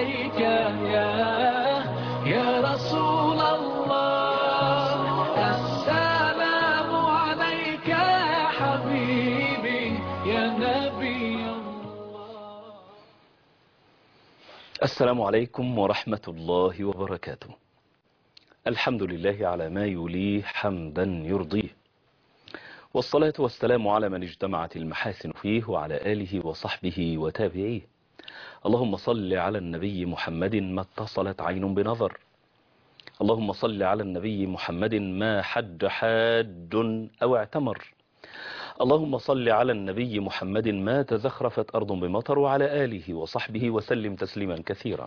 عليك يا يا رسول الله السلام عليك يا حبيبي يا نبي الله السلام عليكم ورحمة الله وبركاته الحمد لله على ما يليه حمدا يرضيه والصلاة والسلام على من اجتمعت المحاسن فيه وعلى آله وصحبه وتابعيه اللهم صل على النبي محمد ما اتصلت عين بنظر اللهم صل على النبي محمد ما حج حاج أو اعتمر اللهم صل على النبي محمد ما تزخرفت أرض بمطر وعلى آله وصحبه وسلم تسليما كثيرا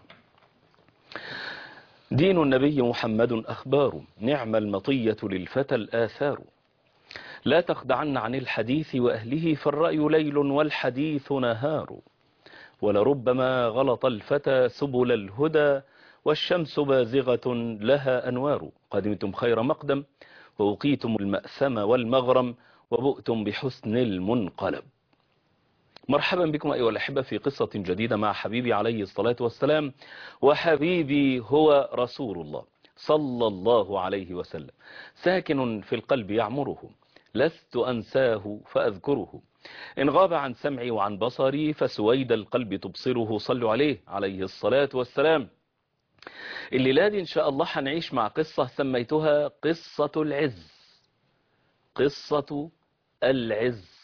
دين النبي محمد أخبار نعم المطية للفتى الآثار لا تخدعن عن الحديث وأهله فالرأي ليل والحديث نهار ولربما غلط الفتى سبل الهدى والشمس بازغة لها أنوار قدمتم خير مقدم ووقيتم المأثم والمغرم وبؤتم بحسن المنقلب مرحبا بكم أيها الأحبة في قصة جديدة مع حبيبي عليه الصلاة والسلام وحبيبي هو رسول الله صلى الله عليه وسلم ساكن في القلب يعمره لست أنساه فأذكره إن غاب عن سمعي وعن بصري فسويد القلب تبصره صلوا عليه عليه الصلاة والسلام الليلة دي إن شاء الله هنعيش مع قصة سميتها قصة العز قصة العز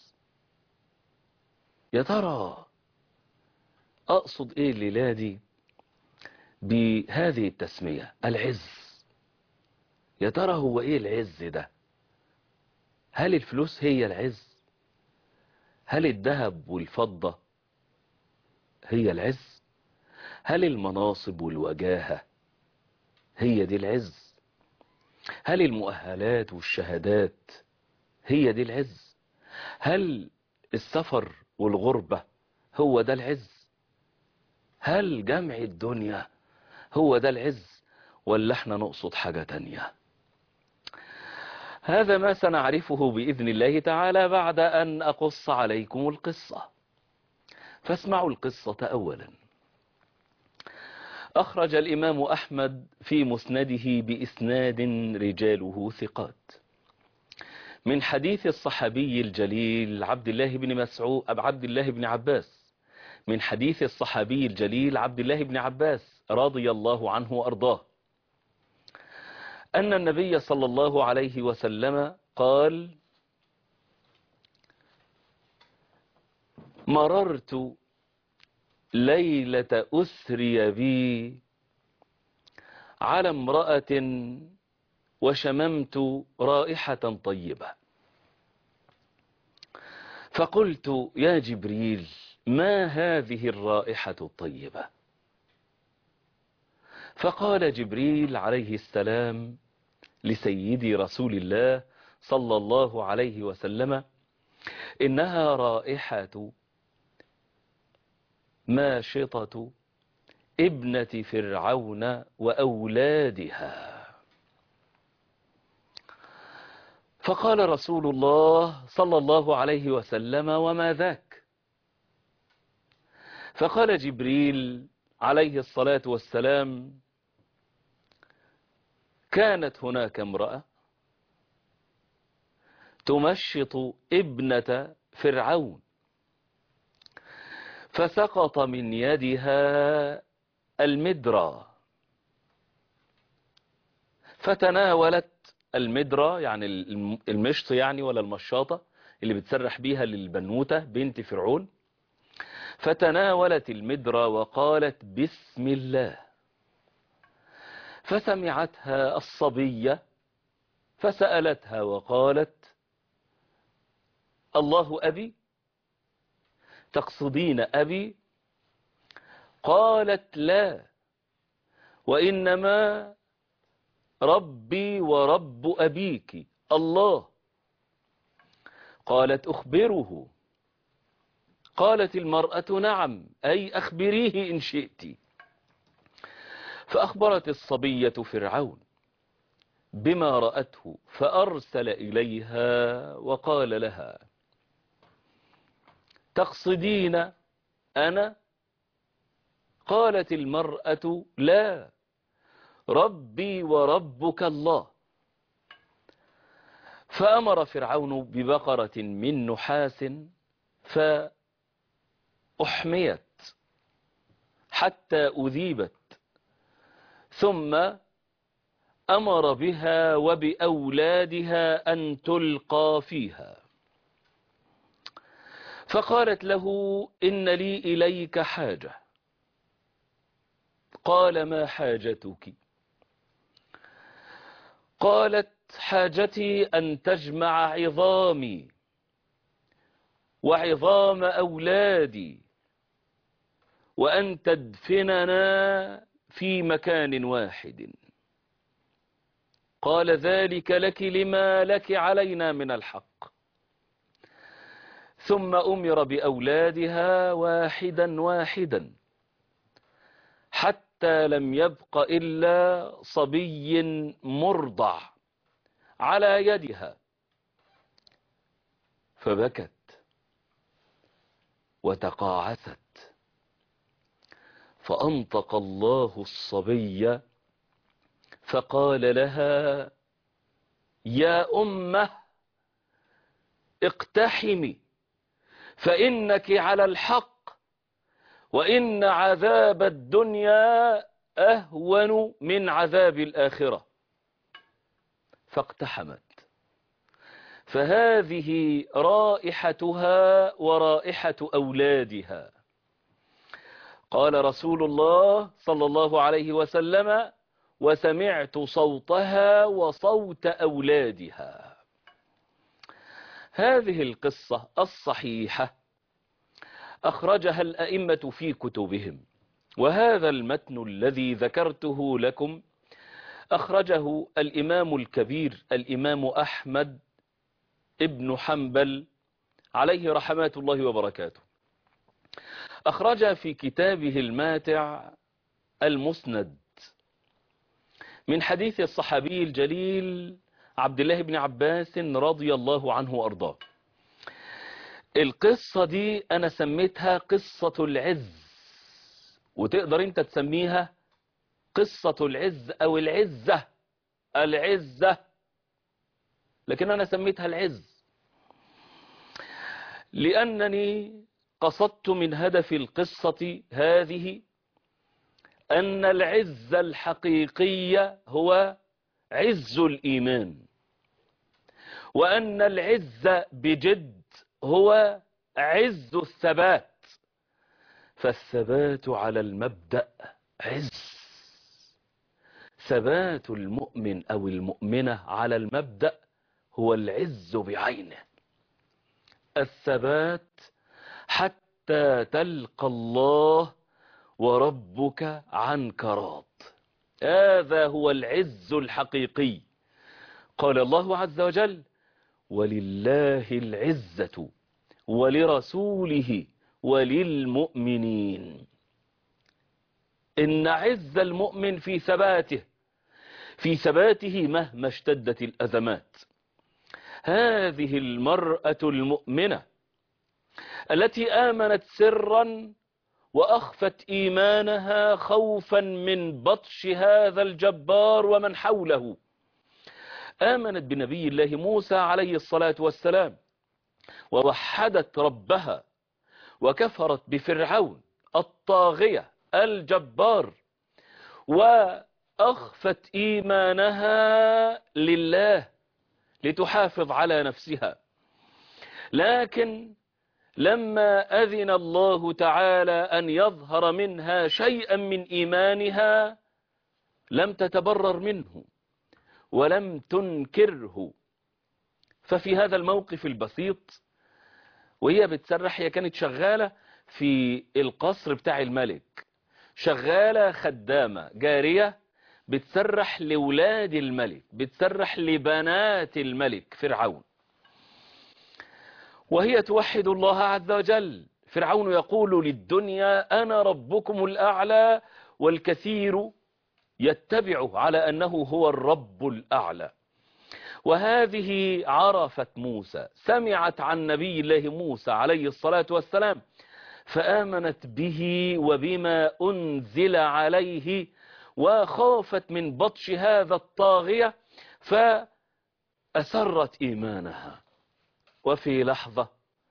يا ترى أقصد إيه الليلة دي بهذه التسمية العز يا ترى هو إيه العز ده هل الفلوس هي العز هل الذهب والفضة هي العز هل المناصب والوجاهة هي دي العز هل المؤهلات والشهادات هي دي العز هل السفر والغربة هو ده العز هل جمع الدنيا هو ده العز ولا احنا نقصد حاجة تانية هذا ما سنعرفه بإذن الله تعالى بعد أن أقص عليكم القصة فاسمعوا القصة أولا أخرج الإمام أحمد في مسنده بإسناد رجاله ثقات من حديث الصحابي الجليل عبد الله بن مسعود عبد الله بن عباس من حديث الصحابي الجليل عبد الله بن عباس رضي الله عنه وأرضاه أن النبي صلى الله عليه وسلم قال مررت ليلة أسري بي على امرأة وشممت رائحة طيبة فقلت يا جبريل ما هذه الرائحة الطيبة فقال جبريل عليه السلام لسيدي رسول الله صلى الله عليه وسلم إنها رائحة ماشطة ابنة فرعون وأولادها فقال رسول الله صلى الله عليه وسلم وما ذاك فقال جبريل عليه الصلاة والسلام كانت هناك امرأة تمشط ابنة فرعون فسقط من يدها المدرى فتناولت المدرى يعني المشط يعني ولا المشاطة اللي بتسرح بيها للبنوتة بنت فرعون فتناولت المدرى وقالت بسم الله فسمعتها الصبية فسألتها وقالت الله أبي تقصدين أبي قالت لا وإنما ربي ورب أبيك الله قالت أخبره قالت المرأة نعم أي أخبريه إن شئت فأخبرت الصبية فرعون بما رأته فأرسل إليها وقال لها تقصدين أنا قالت المرأة لا ربي وربك الله فأمر فرعون ببقرة من نحاس فأحميت حتى أذيبت ثم أمر بها وبأولادها أن تلقى فيها فقالت له إن لي إليك حاجة قال ما حاجتك قالت حاجتي أن تجمع عظامي وعظام أولادي وأن تدفننا في مكان واحد قال ذلك لك لما لك علينا من الحق ثم أمر بأولادها واحدا واحدا حتى لم يبق إلا صبي مرضع على يدها فبكت وتقاعست فأنطق الله الصبي فقال لها يا أمه اقتحمي فإنك على الحق وإن عذاب الدنيا أهون من عذاب الآخرة فاقتحمت فهذه رائحتها ورائحة أولادها قال رسول الله صلى الله عليه وسلم وسمعت صوتها وصوت أولادها هذه القصة الصحيحة أخرجها الأئمة في كتبهم وهذا المتن الذي ذكرته لكم أخرجه الإمام الكبير الإمام أحمد ابن حنبل عليه رحمات الله وبركاته أخرج في كتابه الماتع المسند من حديث الصحابي الجليل عبد الله بن عباس رضي الله عنه وأرضاه القصة دي أنا سميتها قصة العز وتقدر أنت تسميها قصة العز أو العزة العزة لكن أنا سميتها العز لأنني قصدت من هدف القصة هذه أن العز الحقيقي هو عز الإيمان وأن العز بجد هو عز الثبات فالثبات على المبدأ عز ثبات المؤمن أو المؤمنة على المبدأ هو العز بعينه الثبات حتى تلقى الله وربك عنك راض هذا هو العز الحقيقي قال الله عز وجل ولله العزة ولرسوله وللمؤمنين إن عز المؤمن في ثباته في ثباته مهما اشتدت الأزمات هذه المرأة المؤمنة التي آمنت سرا وأخفت إيمانها خوفا من بطش هذا الجبار ومن حوله آمنت بنبي الله موسى عليه الصلاة والسلام ووحدت ربها وكفرت بفرعون الطاغية الجبار وأخفت إيمانها لله لتحافظ على نفسها لكن لما أذن الله تعالى أن يظهر منها شيئا من إيمانها لم تتبرر منه ولم تنكره ففي هذا الموقف البسيط وهي بتسرح هي كانت شغالة في القصر بتاع الملك شغالة خدامة جارية بتسرح لولاد الملك بتسرح لبنات الملك فرعون وهي توحد الله عز وجل فرعون يقول للدنيا أنا ربكم الأعلى والكثير يتبعه على أنه هو الرب الأعلى وهذه عرفت موسى سمعت عن نبي الله موسى عليه الصلاة والسلام فآمنت به وبما أنزل عليه وخافت من بطش هذا الطاغية فأسرت إيمانها وفي لحظة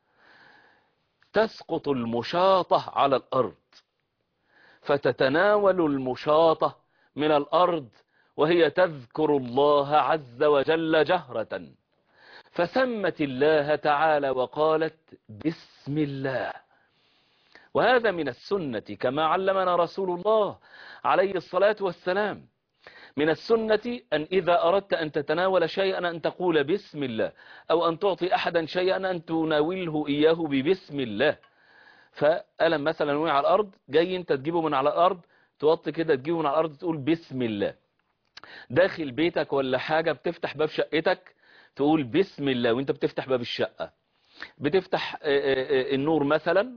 تسقط المشاطة على الأرض فتتناول المشاطة من الأرض وهي تذكر الله عز وجل جهرة فسمت الله تعالى وقالت بسم الله وهذا من السنة كما علمنا رسول الله عليه الصلاة والسلام من السنة أن إذا أردت أن تتناول شيئا أن تقول بسم الله أو أن تعطي أحدا شيئا أن تناوله إياه ببسم الله فألم مثلا وقع على الأرض جاي أنت تجيبه من على الأرض توطي كده تجيبه من على الأرض تقول بسم الله داخل بيتك ولا حاجة بتفتح باب شقتك تقول بسم الله وانت بتفتح باب الشقة بتفتح النور مثلا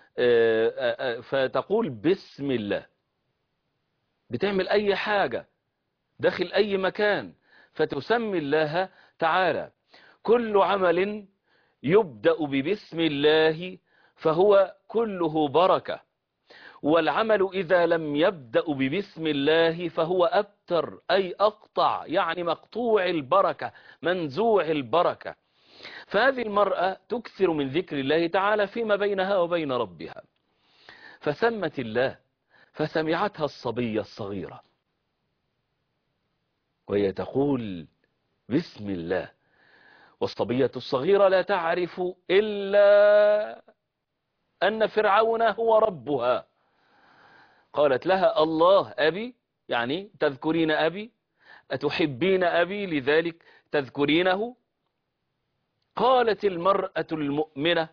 فتقول بسم الله بتعمل اي حاجة داخل اي مكان فتسمي الله تعالى كل عمل يبدأ ببسم الله فهو كله بركة والعمل إذا لم يبدأ ببسم الله فهو أبتر أي أقطع يعني مقطوع البركة منزوع البركة فهذه المرأة تكثر من ذكر الله تعالى فيما بينها وبين ربها فسمت الله فسمعتها الصبية الصغيرة وهي تقول بسم الله والصبية الصغيرة لا تعرف إلا أن فرعون هو ربها قالت لها الله أبي يعني تذكرين أبي أتحبين أبي لذلك تذكرينه قالت المرأة المؤمنة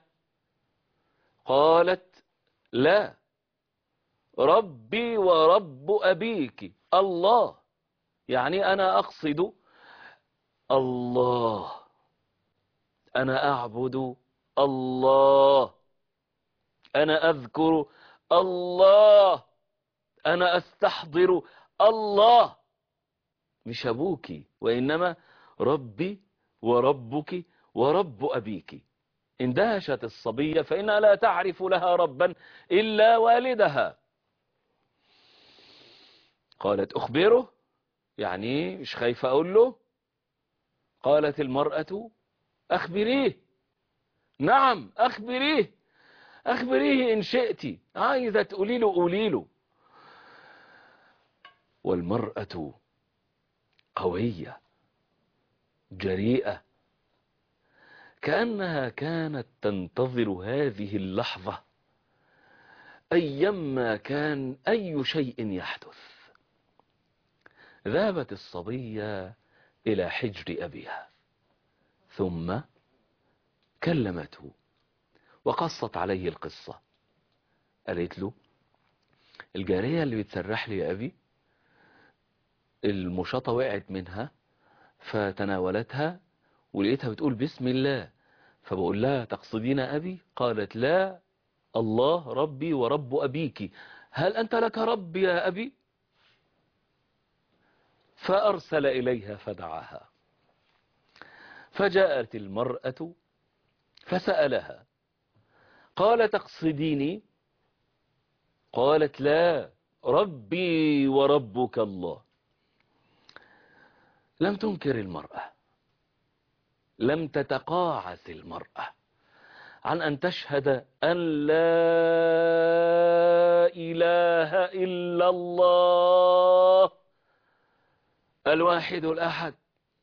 قالت لا ربي ورب أبيك الله يعني أنا أقصد الله أنا أعبد الله أنا أذكر الله أنا أستحضر الله مش أبوك وإنما ربي وربك ورب أبيك اندهشت الصبية فإنها لا تعرف لها ربا إلا والدها قالت أخبره يعني مش خايفة أقول له قالت المرأة أخبريه نعم أخبريه أخبريه إن شئت عايزة تقولي له قولي له والمرأة قوية جريئة كأنها كانت تنتظر هذه اللحظة أيما كان أي شيء يحدث ذهبت الصبية إلى حجر أبيها ثم كلمته وقصت عليه القصة قالت له الجارية اللي بتسرح لي يا أبي المشاطة وقعت منها فتناولتها ولقيتها بتقول بسم الله فبقول لها تقصدين أبي قالت لا الله ربي ورب أبيك هل أنت لك رب يا أبي فأرسل إليها فدعاها فجاءت المرأة فسألها قال تقصديني قالت لا ربي وربك الله لم تنكر المرأة لم تتقاعس المرأة عن أن تشهد أن لا إله إلا الله الواحد الأحد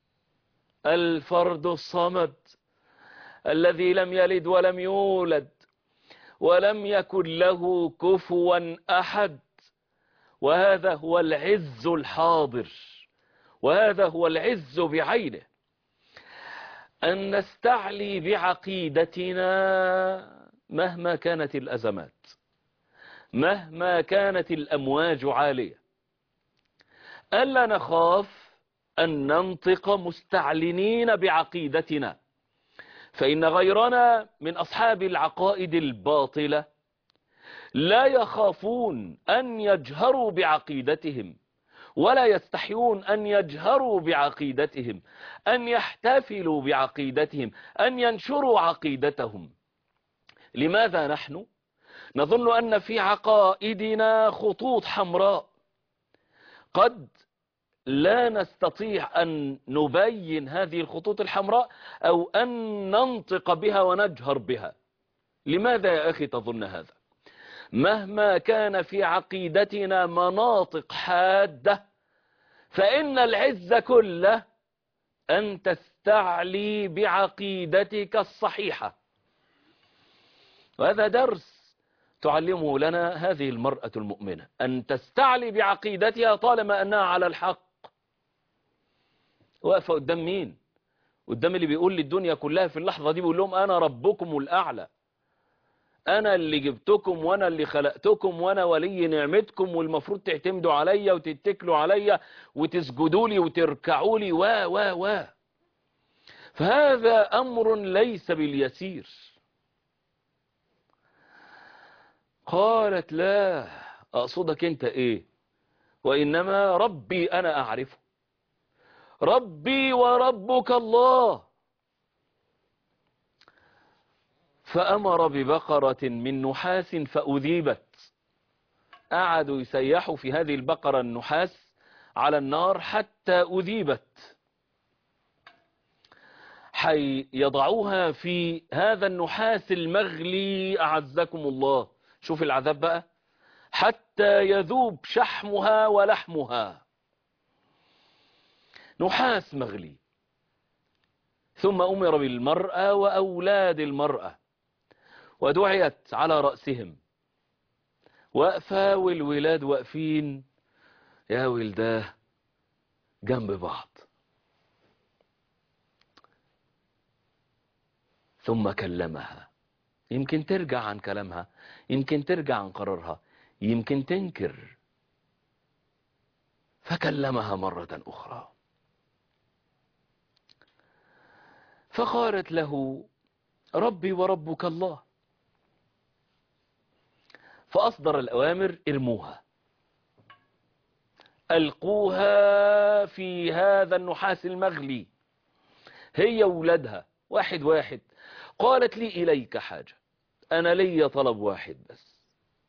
الفرد الصمد الذي لم يلد ولم يولد ولم يكن له كفوا أحد وهذا هو العز الحاضر وهذا هو العز بعينه أن نستعلي بعقيدتنا مهما كانت الأزمات مهما كانت الأمواج عالية ألا نخاف أن ننطق مستعلنين بعقيدتنا فإن غيرنا من أصحاب العقائد الباطلة لا يخافون أن يجهروا بعقيدتهم ولا يستحيون أن يجهروا بعقيدتهم أن يحتفلوا بعقيدتهم أن ينشروا عقيدتهم لماذا نحن نظن أن في عقائدنا خطوط حمراء قد لا نستطيع أن نبين هذه الخطوط الحمراء أو أن ننطق بها ونجهر بها لماذا يا أخي تظن هذا مهما كان في عقيدتنا مناطق حادة فإن العز كله أن تستعلي بعقيدتك الصحيحة وهذا درس تعلمه لنا هذه المرأة المؤمنة أن تستعلي بعقيدتها طالما أنها على الحق واقفة قدام مين قدام اللي بيقول للدنيا كلها في اللحظة دي بيقول لهم أنا ربكم الأعلى أنا اللي جبتكم وأنا اللي خلقتكم وأنا ولي نعمتكم والمفروض تعتمدوا عليا وتتكلوا عليا وتسجدوا لي وتركعوا لي و و و فهذا أمر ليس باليسير قالت لا أقصدك أنت إيه وإنما ربي أنا أعرفه ربي وربك الله فأمر ببقرة من نحاس فأذيبت قعدوا يسيحوا في هذه البقرة النحاس على النار حتى أذيبت حي يضعوها في هذا النحاس المغلي أعزكم الله شوف العذاب بقى حتى يذوب شحمها ولحمها نحاس مغلي ثم أمر بالمرأة وأولاد المرأة ودعيت على رأسهم واقفة والولاد واقفين يا ولداه جنب بعض ثم كلمها يمكن ترجع عن كلامها يمكن ترجع عن قرارها يمكن تنكر فكلمها مرة أخرى فقالت له ربي وربك الله فأصدر الأوامر ارموها ألقوها في هذا النحاس المغلي هي ولادها واحد واحد قالت لي إليك حاجة أنا لي طلب واحد بس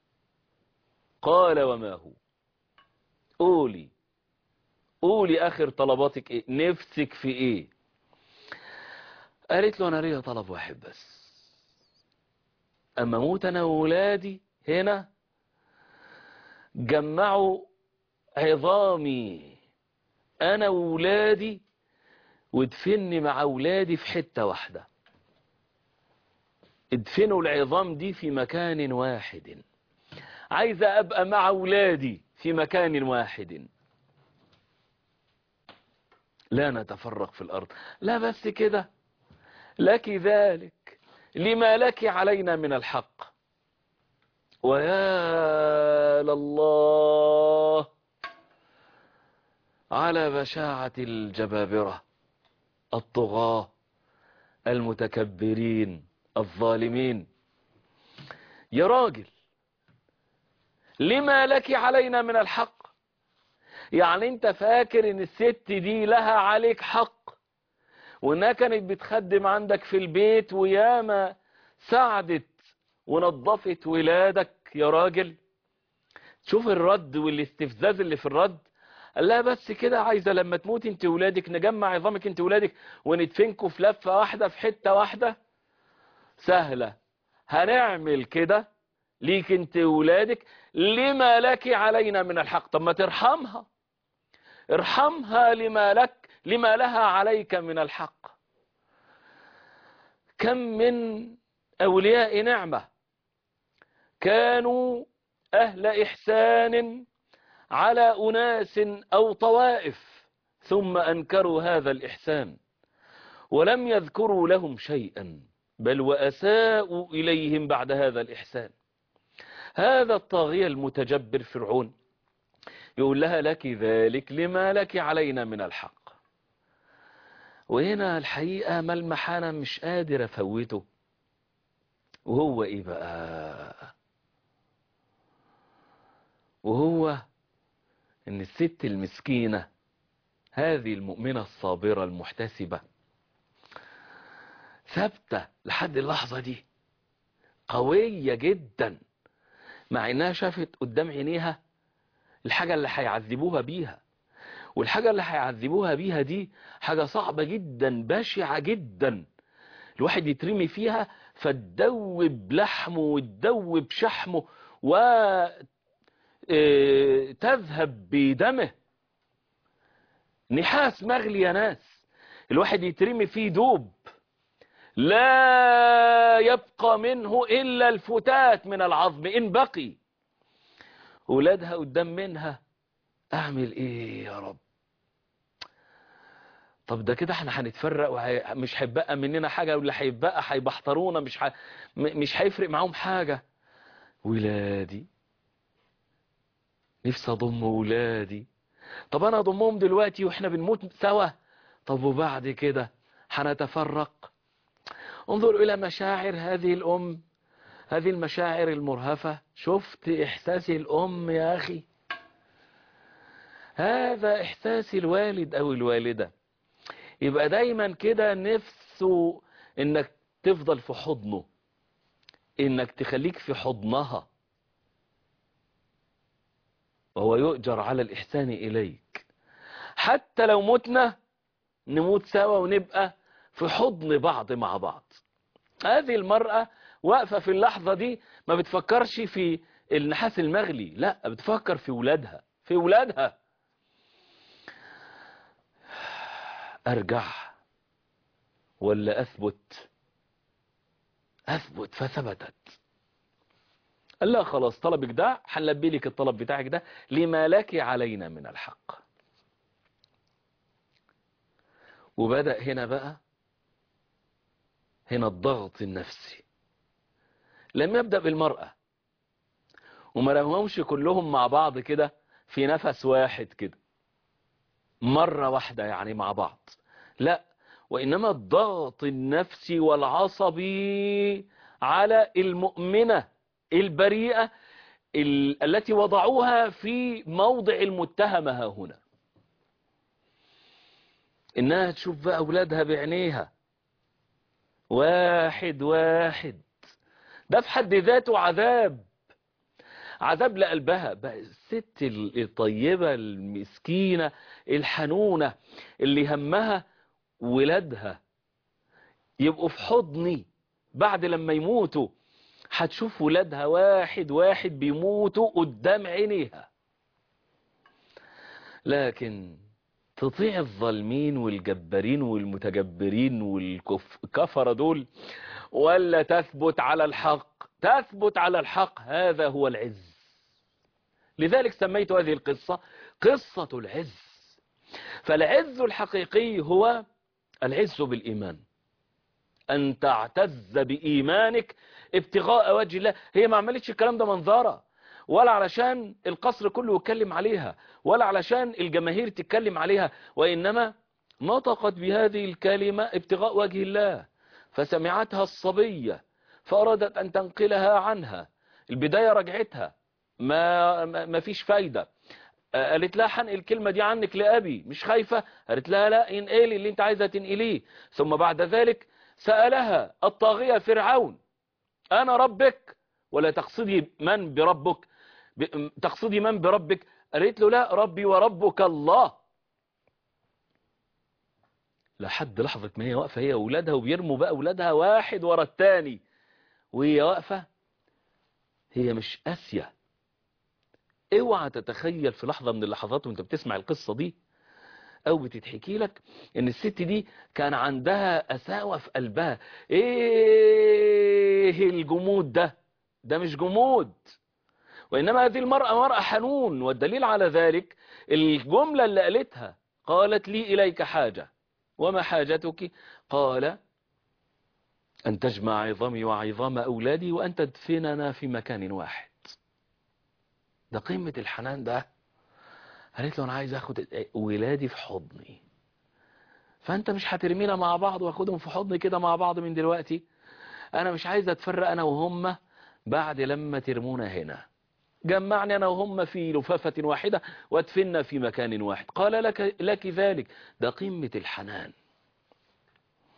قال وما هو قولي قولي آخر طلباتك إيه نفسك في إيه قالت له أنا لي طلب واحد بس أما موت أنا وولادي هنا جمعوا عظامي أنا وولادي وادفني مع أولادي في حتة واحدة ادفنوا العظام دي في مكان واحد عايزة أبقى مع أولادي في مكان واحد لا نتفرق في الأرض لا بس كده لك ذلك لما لك علينا من الحق ويا لله على بشاعة الجبابرة الطغاة المتكبرين الظالمين يا راجل لما لك علينا من الحق يعني انت فاكر ان الست دي لها عليك حق وانها كانت بتخدم عندك في البيت وياما ساعدت ونظفت ولادك يا راجل شوف الرد والاستفزاز اللي في الرد قال لها بس كده عايزة لما تموت انت ولادك نجمع عظامك انت ولادك وندفنكوا في لفة واحدة في حتة واحدة سهلة هنعمل كده ليك انت ولادك لما لك علينا من الحق طب ما ترحمها ارحمها لما لك لما لها عليك من الحق كم من أولياء نعمة كانوا أهل إحسان على أناس أو طوائف ثم أنكروا هذا الإحسان ولم يذكروا لهم شيئا بل وأساءوا إليهم بعد هذا الإحسان هذا الطاغية المتجبر فرعون يقول لها لك ذلك لما لك علينا من الحق وهنا الحقيقة ملمح أنا مش قادر أفوته وهو إيه بقى وهو ان الست المسكينة هذه المؤمنة الصابرة المحتسبة ثابتة لحد اللحظة دي قوية جدا مع انها شافت قدام عينيها الحاجة اللي هيعذبوها بيها والحاجة اللي هيعذبوها بيها دي حاجة صعبة جدا بشعة جدا الواحد يترمي فيها فتدوب لحمه وتدوب شحمه وتذهب بدمه نحاس مغلي يا ناس الواحد يترمي فيه دوب لا يبقى منه إلا الفتات من العظم إن بقي ولادها قدام منها أعمل إيه يا رب طب ده كده احنا هنتفرق ومش هيبقى مننا حاجة واللي هيبقى هيبحترونا مش ح... مش هيفرق معاهم حاجة ولادي نفسي اضم ولادي طب انا اضمهم دلوقتي واحنا بنموت سوا طب وبعد كده هنتفرق انظر الى مشاعر هذه الام هذه المشاعر المرهفة شفت احساس الام يا اخي هذا احساس الوالد او الوالدة يبقى دايما كده نفسه انك تفضل في حضنه انك تخليك في حضنها وهو يؤجر على الإحسان إليك حتى لو متنا نموت سوا ونبقى في حضن بعض مع بعض هذه المرأة واقفة في اللحظة دي ما بتفكرش في النحاس المغلي لا بتفكر في ولادها في ولادها أرجع ولا أثبت أثبت فثبتت قال لا خلاص طلبك ده هنلبي لك الطلب بتاعك ده لما لك علينا من الحق وبدأ هنا بقى هنا الضغط النفسي لم يبدأ بالمرأة وما رموش كلهم مع بعض كده في نفس واحد كده مرة واحدة يعني مع بعض لا وإنما الضغط النفسي والعصبي على المؤمنة البريئة ال- التي وضعوها في موضع المتهمة ها هنا إنها تشوف بقى أولادها بعينيها واحد واحد ده في حد ذاته عذاب عذاب لقلبها بقى الست الطيبة المسكينة الحنونة اللي همها ولادها يبقوا في حضني بعد لما يموتوا هتشوف ولادها واحد واحد بيموتوا قدام عينيها لكن تطيع الظالمين والجبارين والمتجبرين والكفر دول ولا تثبت على الحق تثبت على الحق هذا هو العز لذلك سميت هذه القصة قصة العز فالعز الحقيقي هو العز بالإيمان أن تعتز بإيمانك ابتغاء وجه الله هي ما عملتش الكلام ده منظرة ولا علشان القصر كله يتكلم عليها ولا علشان الجماهير تتكلم عليها وإنما نطقت بهذه الكلمة ابتغاء وجه الله فسمعتها الصبية فأرادت أن تنقلها عنها البداية رجعتها ما, ما, ما فيش فايدة قالت لها حنقل الكلمة دي عنك لأبي مش خايفة قالت لها لا انقلي اللي انت عايزة تنقليه ثم بعد ذلك سألها الطاغية فرعون أنا ربك ولا تقصدي من بربك ب... تقصدي من بربك قالت له لا ربي وربك الله لحد لحظة ما هي واقفة هي أولادها وبيرموا بقى أولادها واحد ورا التاني وهي واقفة هي مش قاسية اوعى تتخيل في لحظة من اللحظات وانت بتسمع القصة دي او بتتحكي لك ان الست دي كان عندها قساوة في قلبها ايه الجمود ده ده مش جمود وانما هذه المرأة مرأة حنون والدليل على ذلك الجملة اللي قالتها قالت لي اليك حاجة وما حاجتك قال ان تجمع عظامي وعظام اولادي وان تدفننا في مكان واحد ده قمة الحنان ده قالت له انا عايز اخد ولادي في حضني فانت مش هترمينا مع بعض واخدهم في حضني كده مع بعض من دلوقتي انا مش عايز اتفرق انا وهم بعد لما ترمونا هنا جمعني انا وهم في لفافة واحدة وادفننا في مكان واحد قال لك, لك ذلك ده قمة الحنان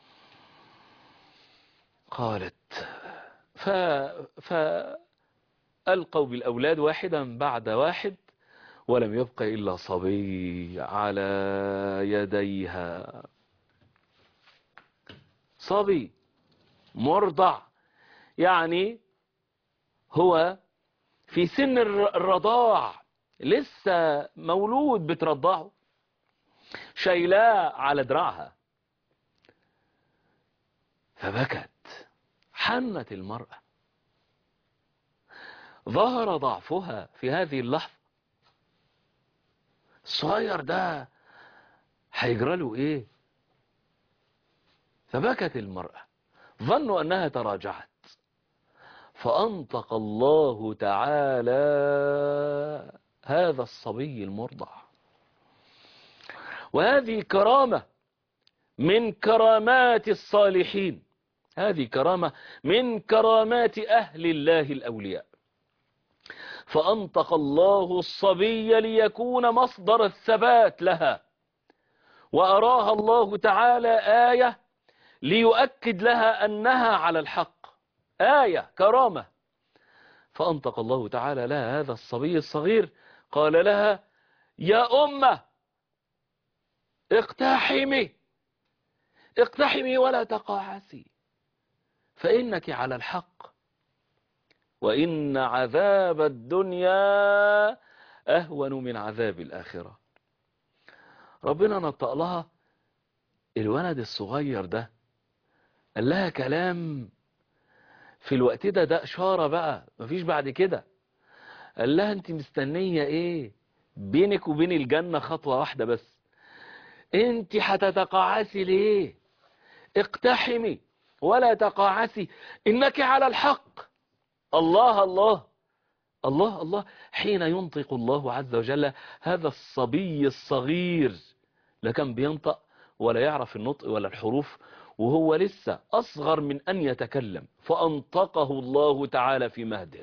قالت ف... ف... ألقوا بالأولاد واحدا بعد واحد ولم يبق إلا صبي على يديها صبي مرضع يعني هو في سن الرضاع لسه مولود بترضعه شايلاه على دراعها فبكت حنت المرأة ظهر ضعفها في هذه اللحظة الصغير ده هيجرى له ايه فبكت المرأة ظنوا انها تراجعت فانطق الله تعالى هذا الصبي المرضع وهذه كرامة من كرامات الصالحين هذه كرامة من كرامات أهل الله الأولياء فأنطق الله الصبي ليكون مصدر الثبات لها وأراها الله تعالى آية ليؤكد لها أنها على الحق آية كرامة فأنطق الله تعالى لها هذا الصبي الصغير قال لها يا أمة اقتحمي اقتحمي ولا تقاعسي فإنك على الحق وإن عذاب الدنيا أهون من عذاب الآخرة ربنا نطق لها الولد الصغير ده قال لها كلام في الوقت ده ده إشارة بقى مفيش بعد كده قال لها انت مستنية ايه بينك وبين الجنة خطوة واحدة بس انت هتتقاعسي ليه اقتحمي ولا تقاعسي انك على الحق الله الله الله الله حين ينطق الله عز وجل هذا الصبي الصغير لا كان بينطق ولا يعرف النطق ولا الحروف وهو لسه أصغر من أن يتكلم فأنطقه الله تعالى في مهده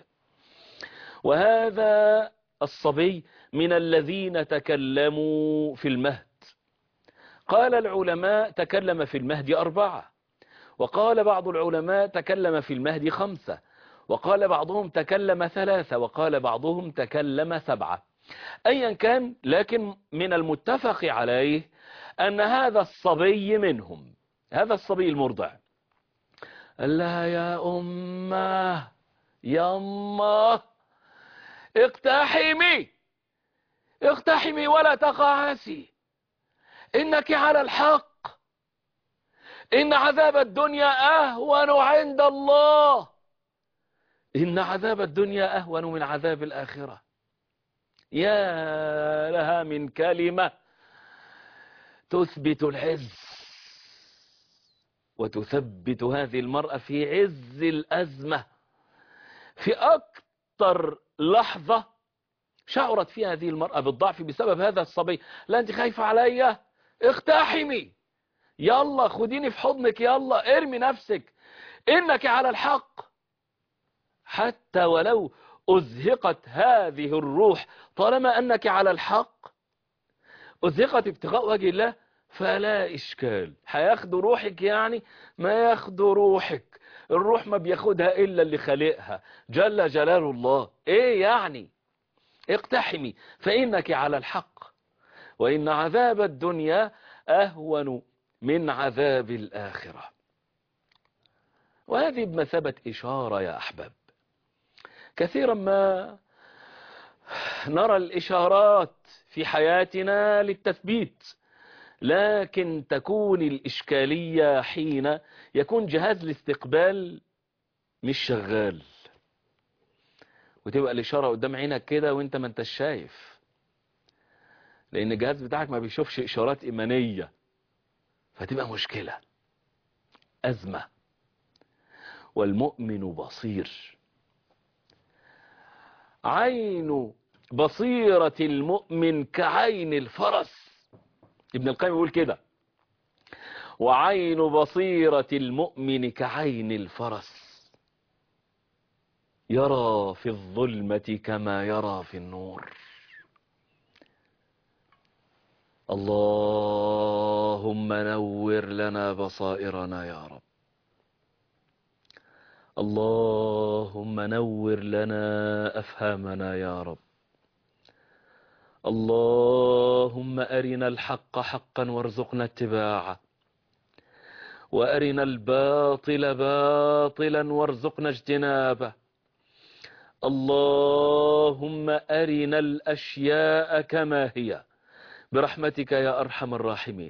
وهذا الصبي من الذين تكلموا في المهد قال العلماء تكلم في المهد أربعة وقال بعض العلماء تكلم في المهد خمسة وقال بعضهم تكلم ثلاثة وقال بعضهم تكلم سبعة أيا كان لكن من المتفق عليه أن هذا الصبي منهم هذا الصبي المرضع قال لها يا أمه يا أمه اقتحمي اقتحمي ولا تقاعسي إنك على الحق إن عذاب الدنيا أهون عند الله إن عذاب الدنيا أهون من عذاب الآخرة يا لها من كلمة تثبت العز وتثبت هذه المرأة في عز الأزمة في أكثر لحظة شعرت فيها هذه المرأة بالضعف بسبب هذا الصبي لا أنت خايفة عليا اقتحمي يلا خديني في حضنك يلا ارمي نفسك إنك على الحق حتى ولو أزهقت هذه الروح طالما أنك على الحق أزهقت ابتغاء وجه الله فلا إشكال هياخدوا روحك يعني ما ياخدوا روحك الروح ما بياخدها إلا اللي خلقها جل جلال الله إيه يعني اقتحمي فإنك على الحق وإن عذاب الدنيا أهون من عذاب الآخرة وهذه بمثابة إشارة يا أحباب كثيرا ما نرى الإشارات في حياتنا للتثبيت لكن تكون الإشكالية حين يكون جهاز الاستقبال مش شغال وتبقى الإشارة قدام عينك كده وانت ما انتش شايف لأن الجهاز بتاعك ما بيشوفش إشارات إيمانية فتبقى مشكلة أزمة والمؤمن بصير عين بصيرة المؤمن كعين الفرس ابن القيم يقول كده وعين بصيرة المؤمن كعين الفرس يرى في الظلمة كما يرى في النور اللهم نور لنا بصائرنا يا رب اللهم نور لنا أفهامنا يا رب اللهم أرنا الحق حقا وارزقنا اتباعه وأرنا الباطل باطلا وارزقنا اجتنابه اللهم أرنا الأشياء كما هي برحمتك يا أرحم الراحمين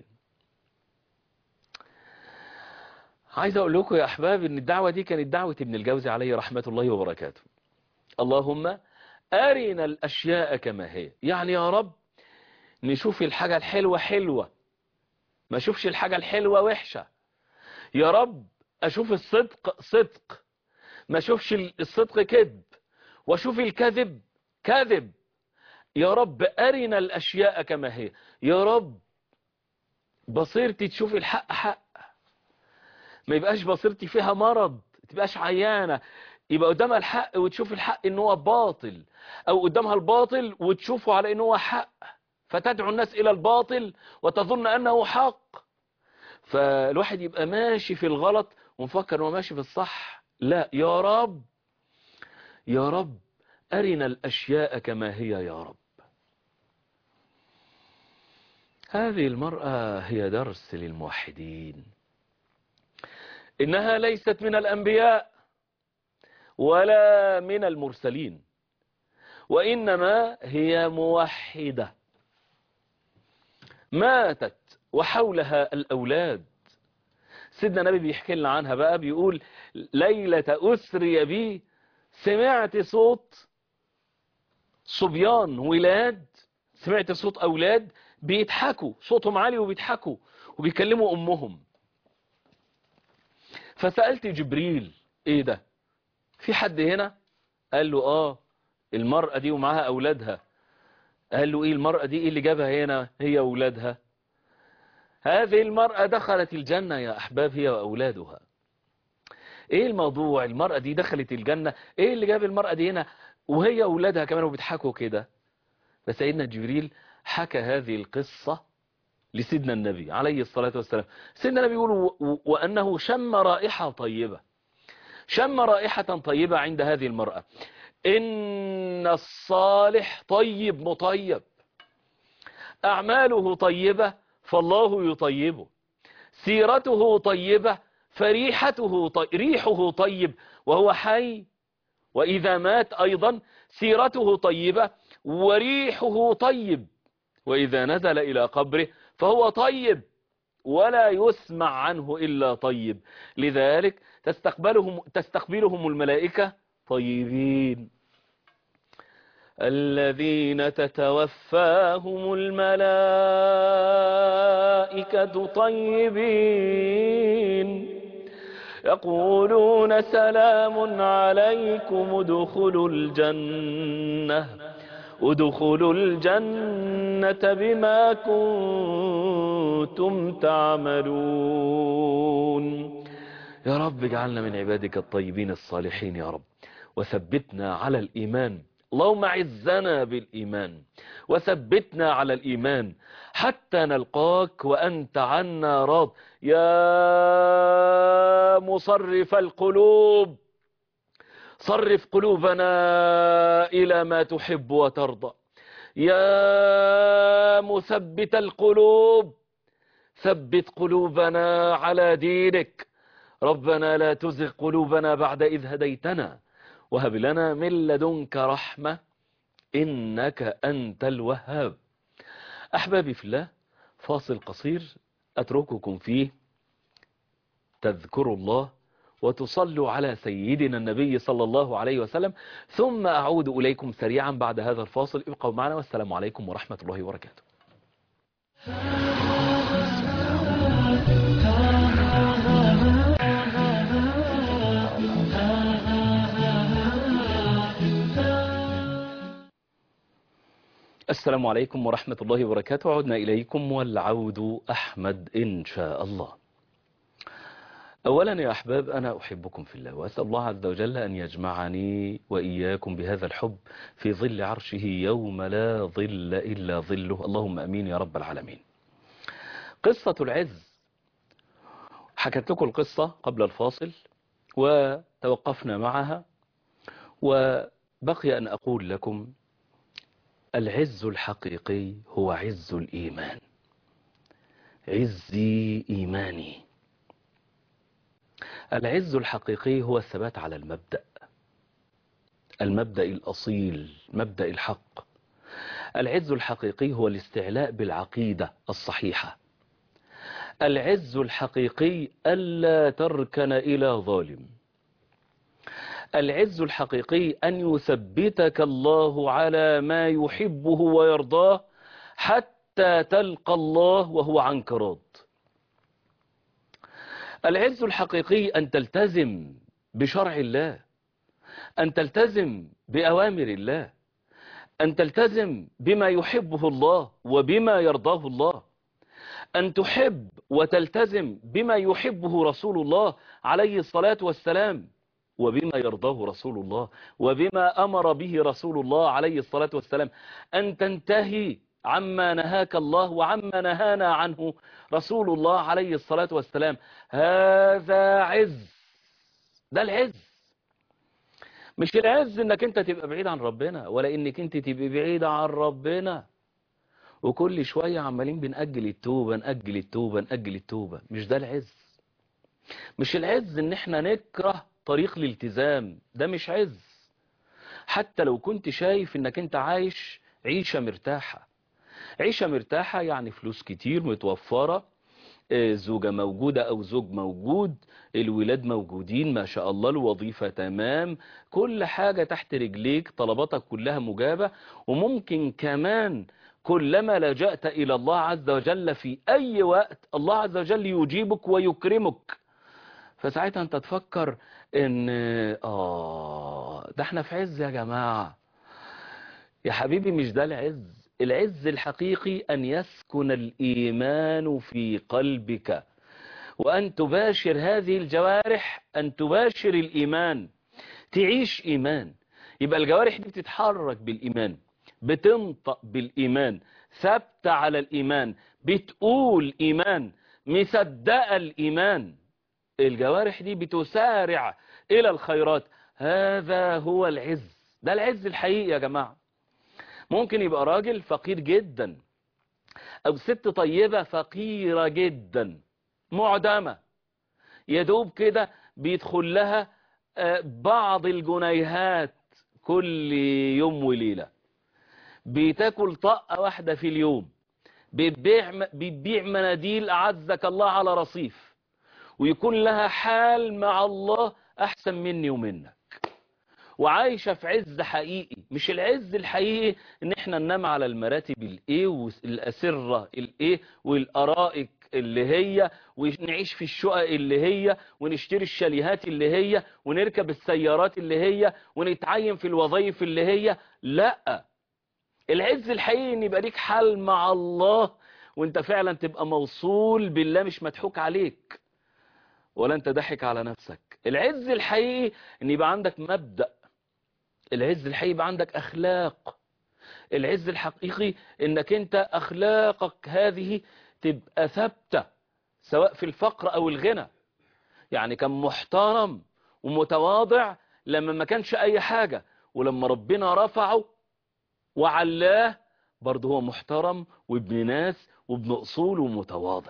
عايز أقول لكم يا أحباب إن الدعوة دي كانت دعوة ابن الجوزي عليه رحمة الله وبركاته اللهم أرنا الأشياء كما هي يعني يا رب نشوف الحاجة الحلوة حلوة ما أشوفش الحاجة الحلوة وحشة يا رب أشوف الصدق صدق ما أشوفش الصدق كذب وأشوف الكذب كذب يا رب أرنا الأشياء كما هي يا رب بصيرتي تشوف الحق حق ما يبقاش بصيرتي فيها مرض تبقاش عيانة يبقى قدامها الحق وتشوف الحق ان هو باطل او قدامها الباطل وتشوفه على ان هو حق فتدعو الناس الى الباطل وتظن انه حق فالواحد يبقى ماشي في الغلط ومفكر انه ماشي في الصح لا يا رب يا رب أرنا الأشياء كما هي يا رب هذه المرأة هي درس للموحدين إنها ليست من الأنبياء ولا من المرسلين وإنما هي موحدة ماتت وحولها الأولاد سيدنا النبي بيحكي لنا عنها بقى بيقول ليلة أسري بي سمعت صوت صبيان ولاد سمعت صوت أولاد بيضحكوا صوتهم عالي وبيضحكوا وبيكلموا أمهم فسألت جبريل ايه ده في حد هنا قال له اه المرأة دي ومعاها أولادها قال له ايه المرأة دي ايه اللي جابها هنا هي أولادها هذه المرأة دخلت الجنة يا أحباب هي وأولادها ايه الموضوع المرأة دي دخلت الجنة ايه اللي جاب المرأة دي هنا وهي أولادها كمان وبيضحكوا كده فسيدنا جبريل حكى هذه القصة لسيدنا النبي عليه الصلاة والسلام سيدنا النبي يقول وأنه شم رائحة طيبة شم رائحة طيبة عند هذه المرأة إن الصالح طيب مطيب أعماله طيبة فالله يطيبه سيرته طيبة فريحته طي... ريحه طيب وهو حي وإذا مات أيضا سيرته طيبة وريحه طيب وإذا نزل إلى قبره فهو طيب ولا يسمع عنه إلا طيب لذلك تستقبلهم, تستقبلهم الملائكة طيبين الذين تتوفاهم الملائكة طيبين يقولون سلام عليكم ادخلوا الجنة ادخلوا الجنة بما كنتم تعملون يا رب اجعلنا من عبادك الطيبين الصالحين يا رب وثبتنا على الإيمان اللهم عزنا بالإيمان وثبتنا على الإيمان حتى نلقاك وأنت عنا راض يا مصرف القلوب صرف قلوبنا إلى ما تحب وترضى يا مثبت القلوب ثبت قلوبنا على دينك ربنا لا تزغ قلوبنا بعد إذ هديتنا وهب لنا من لدنك رحمة إنك أنت الوهاب أحبابي في الله فاصل قصير أترككم فيه تذكروا الله وتصلوا على سيدنا النبي صلى الله عليه وسلم ثم أعود إليكم سريعا بعد هذا الفاصل ابقوا معنا والسلام عليكم ورحمة الله وبركاته السلام عليكم ورحمة الله وبركاته عدنا إليكم والعود أحمد إن شاء الله أولا يا أحباب أنا أحبكم في الله وأسأل الله عز وجل أن يجمعني وإياكم بهذا الحب في ظل عرشه يوم لا ظل إلا ظله اللهم أمين يا رب العالمين قصة العز حكت لكم القصة قبل الفاصل وتوقفنا معها وبقي أن أقول لكم العز الحقيقي هو عز الإيمان عزي إيماني العز الحقيقي هو الثبات على المبدأ المبدأ الأصيل مبدأ الحق العز الحقيقي هو الاستعلاء بالعقيدة الصحيحة العز الحقيقي ألا تركن إلى ظالم العز الحقيقي أن يثبتك الله على ما يحبه ويرضاه حتى تلقى الله وهو عنك راض العز الحقيقي أن تلتزم بشرع الله أن تلتزم بأوامر الله أن تلتزم بما يحبه الله وبما يرضاه الله أن تحب وتلتزم بما يحبه رسول الله عليه الصلاة والسلام وبما يرضاه رسول الله وبما أمر به رسول الله عليه الصلاة والسلام أن تنتهي عما نهاك الله وعما نهانا عنه رسول الله عليه الصلاة والسلام هذا عز ده العز مش العز انك انت تبقى بعيد عن ربنا ولا انك انت تبقى بعيد عن ربنا وكل شوية عمالين بنأجل التوبة نأجل التوبة نأجل التوبة مش ده العز مش العز ان احنا نكره طريق الالتزام ده مش عز حتى لو كنت شايف انك انت عايش عيشة مرتاحة عيشة مرتاحة يعني فلوس كتير متوفرة زوجة موجودة أو زوج موجود الولاد موجودين ما شاء الله الوظيفة تمام كل حاجة تحت رجليك طلباتك كلها مجابة وممكن كمان كلما لجأت إلى الله عز وجل في أي وقت الله عز وجل يجيبك ويكرمك فساعتها أنت تفكر إن آه ده احنا في عز يا جماعة يا حبيبي مش ده العز العز الحقيقي أن يسكن الإيمان في قلبك وأن تباشر هذه الجوارح أن تباشر الإيمان تعيش إيمان يبقى الجوارح دي بتتحرك بالإيمان بتنطق بالإيمان ثابتة على الإيمان بتقول إيمان مصدقة الإيمان الجوارح دي بتسارع إلى الخيرات هذا هو العز ده العز الحقيقي يا جماعة ممكن يبقى راجل فقير جدا او ست طيبة فقيرة جدا معدمة يدوب كده بيدخل لها بعض الجنيهات كل يوم وليلة بتاكل طقة واحدة في اليوم بتبيع, بتبيع مناديل أعزك الله على رصيف ويكون لها حال مع الله أحسن مني ومنك وعايشة في عز حقيقي مش العز الحقيقي ان احنا ننام على المراتب الايه والاسرة الايه والارائك اللي هي ونعيش في الشقق اللي هي ونشتري الشاليهات اللي هي ونركب السيارات اللي هي ونتعين في الوظائف اللي هي لا العز الحقيقي ان يبقى ليك حال مع الله وانت فعلا تبقى موصول بالله مش مضحوك عليك ولا انت ضحك على نفسك العز الحقيقي ان يبقى عندك مبدأ العز الحقيقي يبقى عندك اخلاق العز الحقيقي انك انت اخلاقك هذه تبقى ثابتة سواء في الفقر او الغنى يعني كان محترم ومتواضع لما ما كانش اي حاجة ولما ربنا رفعه وعلاه برضه هو محترم وابن ناس وابن اصول ومتواضع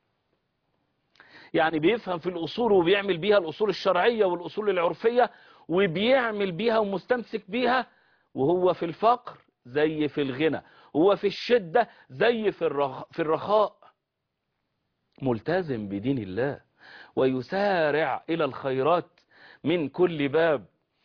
يعني بيفهم في الأصول وبيعمل بيها الأصول الشرعية والأصول العرفية وبيعمل بيها ومستمسك بيها وهو في الفقر زي في الغنى هو في الشدة زي في, الرخ في الرخاء ملتزم بدين الله ويسارع إلى الخيرات من كل باب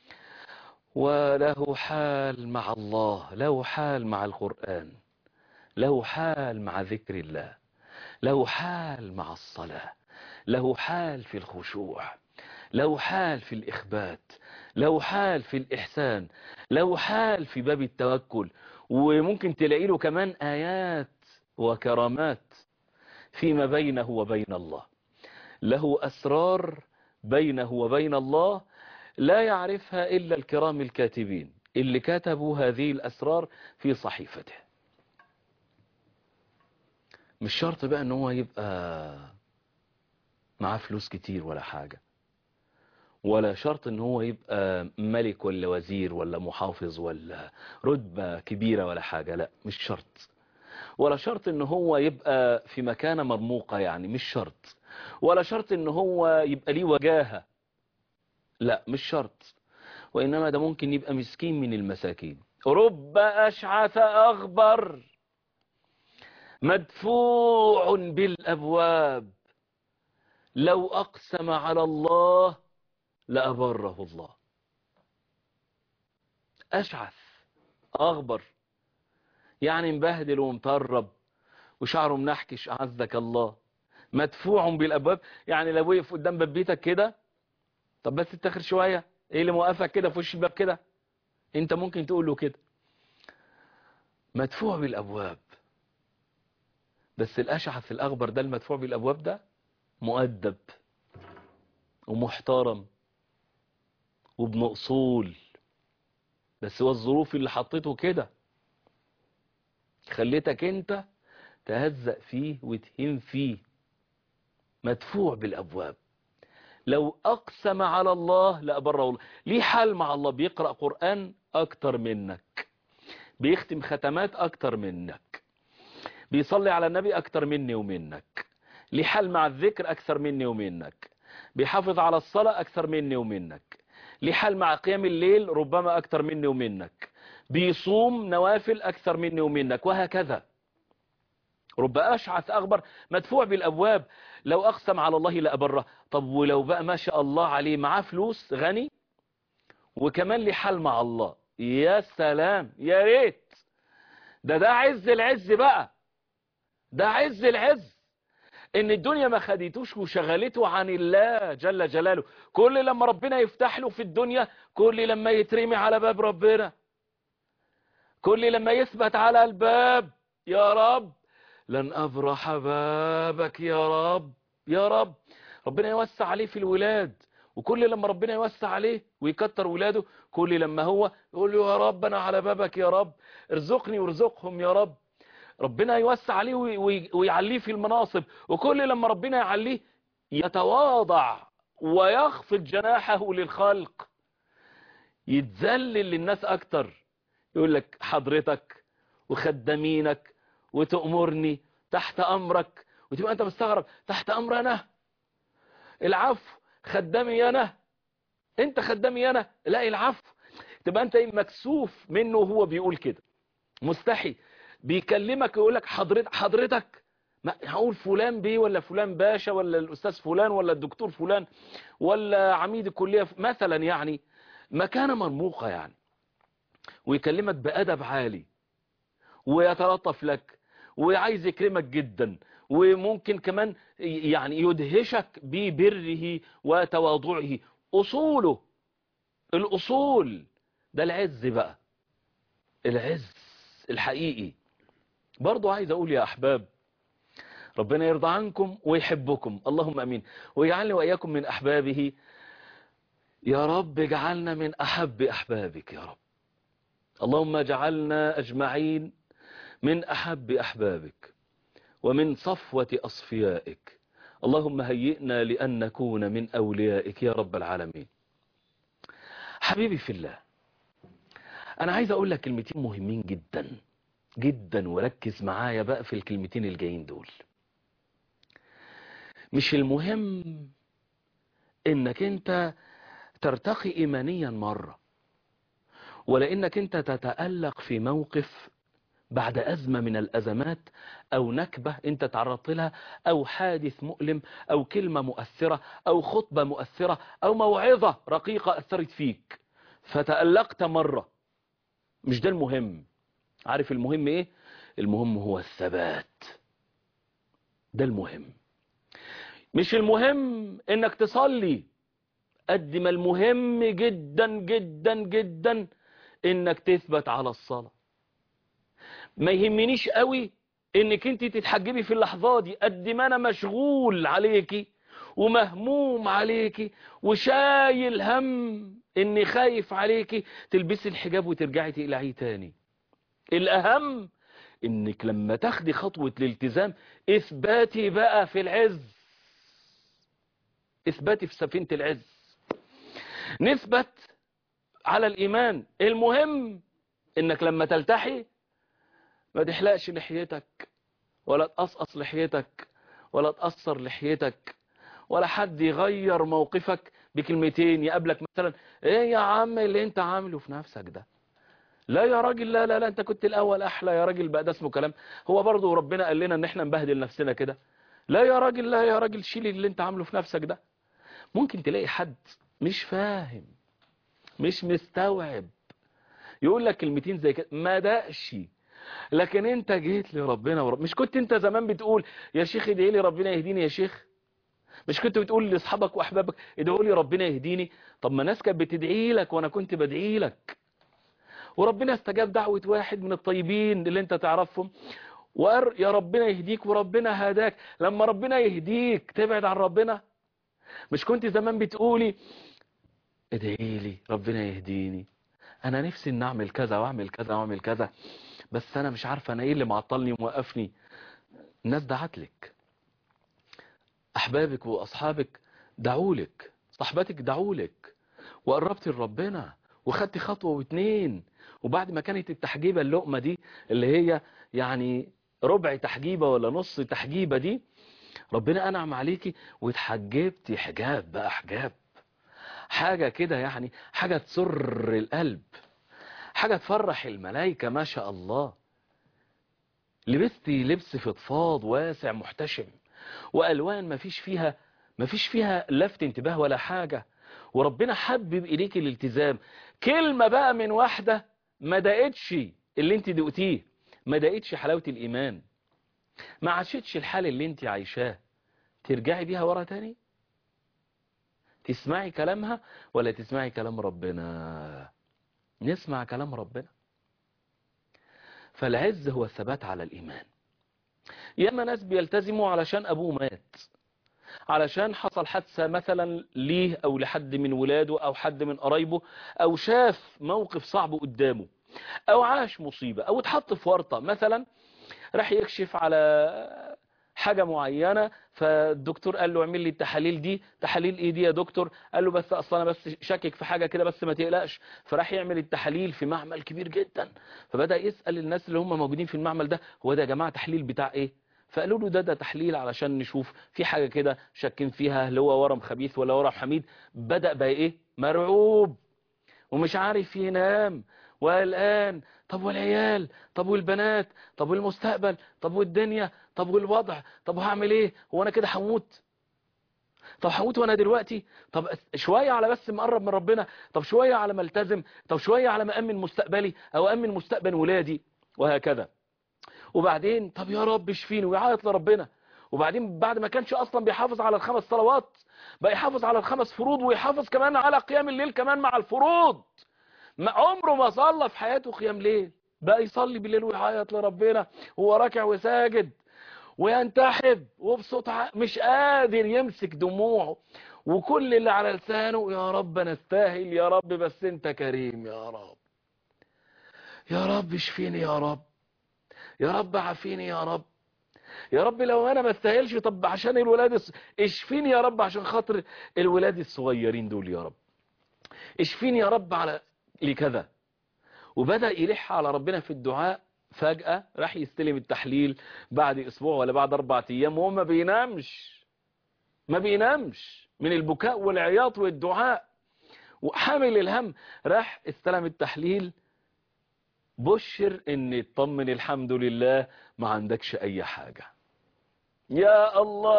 وله حال مع الله له حال مع القرآن له حال مع ذكر الله له حال مع الصلاة له حال في الخشوع له حال في الإخبات له حال في الإحسان له حال في باب التوكل وممكن تلاقي له كمان آيات وكرامات فيما بينه وبين الله له أسرار بينه وبين الله لا يعرفها إلا الكرام الكاتبين اللي كتبوا هذه الأسرار في صحيفته مش شرط بقى ان هو يبقى معاه فلوس كتير ولا حاجة ولا شرط ان هو يبقى ملك ولا وزير ولا محافظ ولا رتبة كبيرة ولا حاجة لا مش شرط ولا شرط ان هو يبقى في مكانة مرموقة يعني مش شرط ولا شرط ان هو يبقى ليه وجاهة لا مش شرط وإنما ده ممكن يبقى مسكين من المساكين رب أشعث أغبر مدفوع بالأبواب لو أقسم على الله لأبره الله أشعث أغبر يعني مبهدل ومطرب وشعره منحكش أعزك الله مدفوع بالأبواب يعني لو وقف قدام باب بيتك كده طب بس اتاخر شوية ايه اللي موقفك كده في وش الباب كده انت ممكن تقول له كده مدفوع بالابواب بس الاشعث الاغبر ده المدفوع بالابواب ده مؤدب ومحترم وابن اصول بس هو الظروف اللي حطيته كده خليتك انت تهزأ فيه وتهين فيه مدفوع بالابواب لو أقسم على الله لأبره الله ليه حال مع الله بيقرأ قرآن أكتر منك بيختم ختمات أكتر منك بيصلي على النبي أكتر مني ومنك ليه حال مع الذكر أكثر مني ومنك بيحافظ على الصلاة أكثر مني ومنك ليه حال مع قيام الليل ربما أكثر مني ومنك بيصوم نوافل أكثر مني ومنك وهكذا رب أشعث أغبر مدفوع بالأبواب لو أقسم على الله لأبره طب ولو بقى ما شاء الله عليه معاه فلوس غني وكمان لي حال مع الله يا سلام يا ريت ده ده عز العز بقى ده عز العز ان الدنيا ما خديتوش وشغلته عن الله جل جلاله كل لما ربنا يفتح له في الدنيا كل لما يترمي على باب ربنا كل لما يثبت على الباب يا رب لن أبرح بابك يا رب يا رب ربنا يوسع عليه في الولاد وكل لما ربنا يوسع عليه ويكتر ولاده كل لما هو يقول له يا رب أنا على بابك يا رب ارزقني وارزقهم يا رب ربنا يوسع عليه ويعليه في المناصب وكل لما ربنا يعليه يتواضع ويخفض جناحه للخلق يتذلل للناس أكتر يقول لك حضرتك وخدامينك وتأمرني تحت أمرك وتبقى أنت مستغرب تحت أمر أنا العفو خدامي أنا أنت خدامي أنا لا العفو تبقى أنت مكسوف منه وهو بيقول كده مستحي بيكلمك يقول لك حضرتك حضرتك ما هقول فلان بيه ولا فلان باشا ولا الأستاذ فلان ولا الدكتور فلان ولا عميد الكلية مثلا يعني مكانة مرموقة يعني ويكلمك بأدب عالي ويتلطف لك وعايز يكرمك جدا وممكن كمان يعني يدهشك ببره وتواضعه أصوله الأصول ده العز بقى العز الحقيقي برضو عايز أقول يا أحباب ربنا يرضى عنكم ويحبكم اللهم أمين ويجعلني وإياكم من أحبابه يا رب اجعلنا من أحب أحبابك يا رب اللهم اجعلنا أجمعين من أحب أحبابك ومن صفوة أصفيائك اللهم هيئنا لأن نكون من أوليائك يا رب العالمين حبيبي في الله أنا عايز أقول لك كلمتين مهمين جدا جدا وركز معايا بقى في الكلمتين الجايين دول مش المهم انك انت ترتقي ايمانيا مرة ولا انك انت تتألق في موقف بعد أزمة من الأزمات أو نكبة أنت تعرضت لها أو حادث مؤلم أو كلمة مؤثرة أو خطبة مؤثرة أو موعظة رقيقة أثرت فيك فتألقت مرة مش ده المهم عارف المهم إيه المهم هو الثبات ده المهم مش المهم إنك تصلي قد ما المهم جدا جدا جدا إنك تثبت على الصلاة ما يهمنيش قوي انك انت تتحجبي في اللحظات دي قد ما انا مشغول عليكي ومهموم عليكي وشايل هم اني خايف عليكي تلبسي الحجاب وترجعي تقلعيه تاني الاهم انك لما تاخدي خطوة الالتزام اثباتي بقى في العز اثباتي في سفينة العز نثبت على الإيمان المهم إنك لما تلتحي ما تحلقش لحيتك ولا تقصقص لحيتك ولا تقصر لحيتك ولا حد يغير موقفك بكلمتين يقابلك مثلا ايه يا عم اللي انت عامله في نفسك ده لا يا راجل لا لا لا انت كنت الاول احلى يا راجل بقى ده اسمه كلام هو برضه ربنا قال لنا ان احنا نبهدل نفسنا كده لا يا راجل لا يا راجل شيل اللي انت عامله في نفسك ده ممكن تلاقي حد مش فاهم مش مستوعب يقول لك كلمتين زي كده ما دقش لكن انت جيت لربنا ورب... مش كنت انت زمان بتقول يا شيخ ادعي لي ربنا يهديني يا شيخ مش كنت بتقول لاصحابك واحبابك ادعوا لي ربنا يهديني طب ما ناس كانت بتدعي لك وانا كنت بدعي لك وربنا استجاب دعوة واحد من الطيبين اللي انت تعرفهم وقر يا ربنا يهديك وربنا هداك لما ربنا يهديك تبعد عن ربنا مش كنت زمان بتقولي ادعي لي ربنا يهديني انا نفسي ان اعمل كذا واعمل كذا واعمل كذا بس انا مش عارفه انا ايه اللي معطلني وموقفني الناس دعت لك احبابك واصحابك دعوا لك صحباتك دعوا لك وقربت لربنا وخدت خطوه واتنين وبعد ما كانت التحجيبه اللقمه دي اللي هي يعني ربع تحجيبه ولا نص تحجيبه دي ربنا انعم عليكي واتحجبتي حجاب بقى حجاب حاجه كده يعني حاجه تسر القلب حاجة تفرح الملائكة ما شاء الله لبستي لبس فضفاض واسع محتشم وألوان ما فيش فيها ما فيش فيها لفت انتباه ولا حاجة وربنا حبب إليك الالتزام كلمة بقى من واحدة ما دقتش اللي انت دقتيه ما دقتش حلاوة الإيمان ما عاشتش الحال اللي انت عايشاه ترجعي بيها ورا تاني تسمعي كلامها ولا تسمعي كلام ربنا نسمع كلام ربنا فالعز هو الثبات على الإيمان ياما ناس بيلتزموا علشان أبوه مات علشان حصل حادثة مثلا ليه أو لحد من ولاده أو حد من قرايبه أو شاف موقف صعب قدامه أو عاش مصيبة أو اتحط في ورطة مثلا راح يكشف على حاجة معينة فالدكتور قال له اعمل لي التحاليل دي تحاليل ايه دي يا دكتور قال له بس اصلا انا بس شاكك في حاجة كده بس ما تقلقش فراح يعمل التحاليل في معمل كبير جدا فبدأ يسأل الناس اللي هم موجودين في المعمل ده هو ده يا جماعة تحليل بتاع ايه فقالوا له ده ده تحليل علشان نشوف في حاجة كده شاكين فيها هل هو ورم خبيث ولا ورم حميد بدأ بقى ايه مرعوب ومش عارف ينام والآن طب والعيال طب والبنات طب والمستقبل طب والدنيا طب والوضع طب هعمل ايه هو انا كده هموت طب هموت وانا دلوقتي طب شوية على بس مقرب من ربنا طب شوية على ما التزم طب شوية على ما امن مستقبلي او امن مستقبل ولادي وهكذا وبعدين طب يا رب اشفيني ويعيط لربنا وبعدين بعد ما كانش اصلا بيحافظ على الخمس صلوات بقى يحافظ على الخمس فروض ويحافظ كمان على قيام الليل كمان مع الفروض ما عمره ما صلى في حياته قيام ليل بقى يصلي بالليل ويعيط لربنا وهو راكع وساجد وينتحب وبصوت مش قادر يمسك دموعه وكل اللي على لسانه يا رب انا استاهل يا رب بس انت كريم يا رب يا رب اشفيني يا رب يا رب عافيني يا رب يا رب لو انا ما استاهلش طب عشان الولاد اشفيني يا رب عشان خاطر الولاد الصغيرين دول يا رب اشفيني يا رب على لكذا وبدأ يلح على ربنا في الدعاء فجأة راح يستلم التحليل بعد اسبوع ولا بعد اربع ايام وهو ما بينامش ما بينامش من البكاء والعياط والدعاء وحامل الهم راح استلم التحليل بشر ان اطمن الحمد لله ما عندكش اي حاجة يا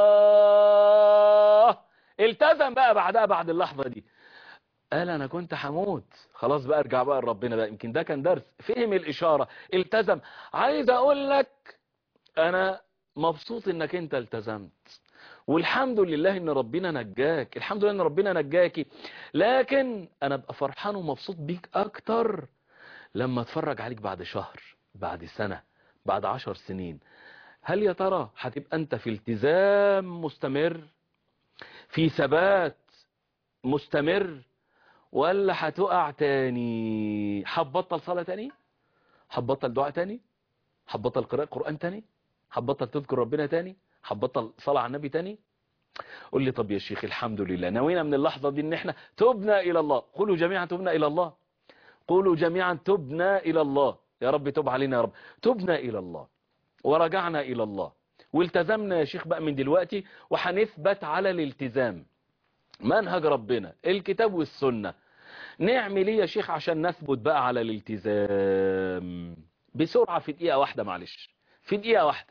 الله التزم بقى بعدها بعد اللحظة دي قال انا كنت هموت خلاص بقى ارجع بقى لربنا بقى يمكن ده كان درس فهم الاشارة التزم عايز اقول لك انا مبسوط انك انت التزمت والحمد لله ان ربنا نجاك الحمد لله ان ربنا نجاكي لكن انا ابقى فرحان ومبسوط بيك اكتر لما اتفرج عليك بعد شهر بعد سنة بعد عشر سنين هل يا ترى هتبقى انت في التزام مستمر في ثبات مستمر ولا هتقع تاني هتبطل صلاة تاني هتبطل دعاء تاني هتبطل قراءة قرآن تاني هتبطل تذكر ربنا تاني هتبطل صلاة على النبي تاني قول لي طب يا شيخ الحمد لله نوينا من اللحظة دي ان احنا تبنا الى الله قولوا جميعا تبنا الى الله قولوا جميعا تبنا الى الله يا رب تب علينا يا رب تبنا الى الله ورجعنا الى الله والتزمنا يا شيخ بقى من دلوقتي وهنثبت على الالتزام منهج ربنا الكتاب والسنة نعمل ايه يا شيخ عشان نثبت بقى على الالتزام بسرعة في دقيقة واحدة معلش في دقيقة واحدة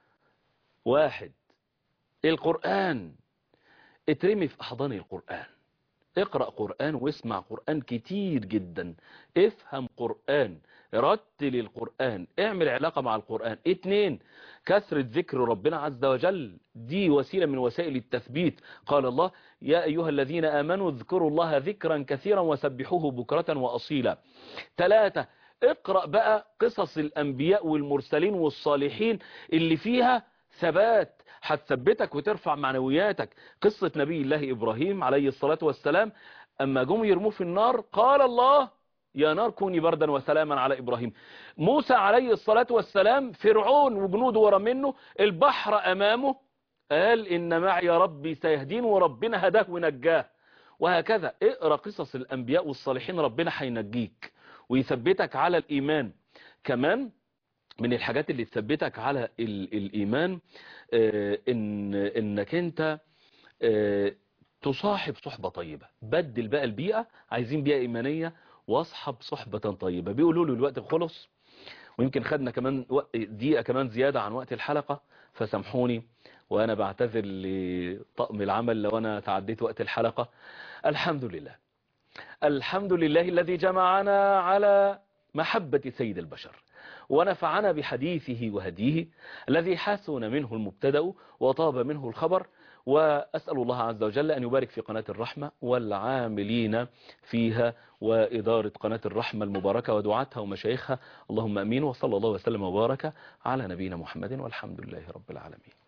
واحد القرآن اترمي في أحضان القرآن اقرأ قرآن واسمع قرآن كتير جدا افهم قرآن رتل القرآن اعمل علاقة مع القرآن اتنين كثرة ذكر ربنا عز وجل دي وسيلة من وسائل التثبيت قال الله يا أيها الذين آمنوا اذكروا الله ذكرا كثيرا وسبحوه بكرة وأصيلا ثلاثة اقرأ بقى قصص الأنبياء والمرسلين والصالحين اللي فيها ثبات هتثبتك وترفع معنوياتك قصة نبي الله إبراهيم عليه الصلاة والسلام أما جم يرموه في النار قال الله يا نار كوني بردا وسلاما على إبراهيم موسى عليه الصلاة والسلام فرعون وجنوده ورا منه البحر أمامه قال إن معي ربي سيهدين وربنا هداه ونجاه وهكذا اقرأ قصص الأنبياء والصالحين ربنا هينجيك ويثبتك على الإيمان كمان من الحاجات اللي تثبتك على ال الإيمان آه إن إنك أنت آه تصاحب صحبة طيبة بدل بقى البيئة عايزين بيئة إيمانية واصحب صحبة طيبة بيقولوا له الوقت خلص ويمكن خدنا كمان دقيقة كمان زيادة عن وقت الحلقة فسامحوني وأنا بعتذر لطقم العمل لو أنا تعديت وقت الحلقة الحمد لله الحمد لله الذي جمعنا على محبة سيد البشر ونفعنا بحديثه وهديه الذي حسن منه المبتدأ وطاب منه الخبر وأسأل الله عز وجل أن يبارك في قناة الرحمة والعاملين فيها وإدارة قناة الرحمة المباركة ودعاتها ومشايخها اللهم أمين وصلى الله وسلم وبارك على نبينا محمد والحمد لله رب العالمين